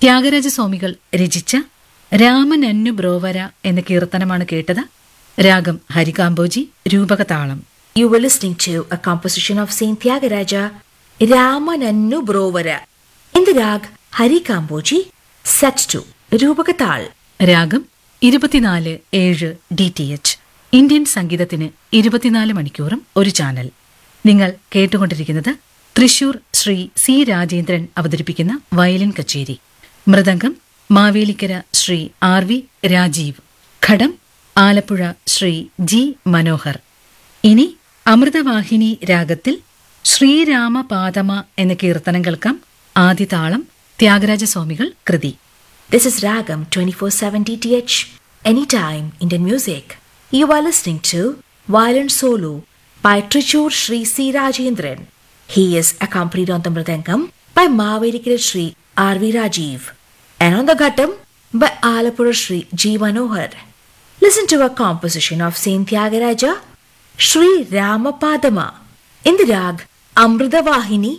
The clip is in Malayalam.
ത്യാഗരാജസ്വാമികൾ രചിച്ച രാമനന്നു ബ്രോവര എന്ന കീർത്തനമാണ് കേട്ടത് രാഗം Harikambhoji രൂപകതാളം You were listening to a composition of Saint Tyagaraja, Ramanannu Brovara, in the rag Hari Kamboji, set to Rupakatal. രാഗം ഇരുപത്തിനാല് ഏഴ് ഡി ടി എച്ച് ഇന്ത്യൻ സംഗീതത്തിന് ഇരുപത്തിനാല് മണിക്കൂറും ഒരു ചാനൽ നിങ്ങൾ കേട്ടുകൊണ്ടിരിക്കുന്നത് തൃശൂർ ശ്രീ സി രാജേന്ദ്രൻ അവതരിപ്പിക്കുന്ന വയലിൻ കച്ചേരി മൃദംഗം മാവേലിക്കര ശ്രീ ആർ വി രാജീവ് ഘടം ആലപ്പുഴ ശ്രീ ജി മനോഹർ ഇനി അമൃതവാഹിനി രാഗത്തിൽ ശ്രീരാമപാദമ എന്ന കീർത്തനം കേൾക്കാം ആദ്യ താളം ത്യാഗരാജസ്വാമികൾ കൃതി This is Ragam 24/7 DTH, anytime Indian music. You are listening to Violin Solo by Trichur Sri C. Rajendran. He is accompanied on the Mridangam by Mavedikira Sri R. V. Rajiv and on the Ghattam by Alapura Sri G. Manohar. Listen to a composition of Saint Tyagaraja, Sri Ramapadama, in the rag Amrita Vahini